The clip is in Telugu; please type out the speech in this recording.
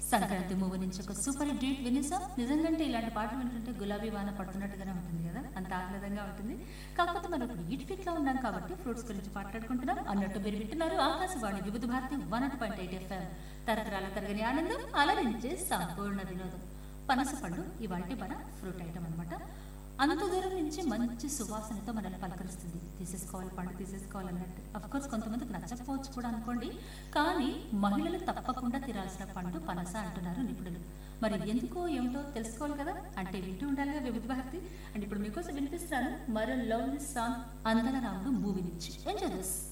సంక్రాంతి మూవీ నుంచి ఒక సూపర్ హిట్ డేట్ వినేసాం నిజంగా ఇలాంటి పాటలు వింటుంటే గులాబీ వాన పడుతున్నట్టుగానే ఉంటుంది కదా అంత ఆహ్లాదంగా ఉంటుంది కాకపోతే మనం ఇప్పుడు ఈట్ ఫిట్ లో ఉన్నాం కాబట్టి ఫ్రూట్స్ గురించి మాట్లాడుకుంటున్నాం అన్నట్టు మీరు వింటున్నారు Akashvani Vividh Bharati one at point eight FM తరతరాల తరగని ఆనందం అలరించే సంపూర్ణ వినోదం పనస పండు ఇవాటి మన ఫ్రూట్ ఐటమ్ అనమాట అంత దూరం నుంచి మంచి సువాసనతో మనల్ని పలకరిస్తుంది తీసేసుకోవాలి పండు తీసేసుకోవాలన్నట్టు అఫ్ కోర్స్ కొంతమందికి నచ్చకపోవచ్చు కూడా అనుకోండి కానీ మహిళలు తప్పకుండా తినాల్సిన పండు పనస అంటున్నారు నిపుణులు మరి ఎందుకో ఏమిటో తెలుసుకోవాలి కదా అంటే వింటూ ఉండాలిగా వివిధ భారతి అండ్ ఇప్పుడు మీకోసం వినిపిస్తాను మరో లవ్ సాంగ్ అందల రాముడు మూవీ నుంచి ఎంజాయ్ దిస్